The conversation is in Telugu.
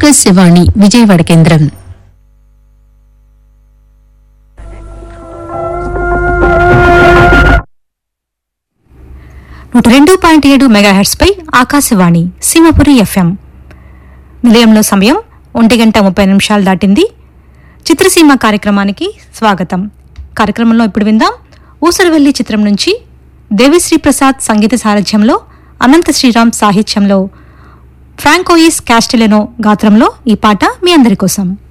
ఆకాశవాణి విజయవాడ కేంద్రం నూట రెండు పాయింట్ ఏడు మెగాహెర్ట్స్ పై ఆకాశవాణి సీమపురి ఎఫ్ఎం నిలయంలో సమయం ఒంటి గంట ముప్పై నిమిషాలు దాటింది చిత్రసీమ కార్యక్రమానికి స్వాగతం కార్యక్రమంలో ఇప్పుడు విందాం ఊసరవెల్లి చిత్రం నుంచి దేవిశ్రీ ప్రసాద్ సంగీత సారథ్యంలో అనంత శ్రీరామ్ సాహిత్యంలో ఫ్రాంకోయిస్ క్యాస్టిలెనో గాత్రంలో ఈ పాట మీ అందరి కోసం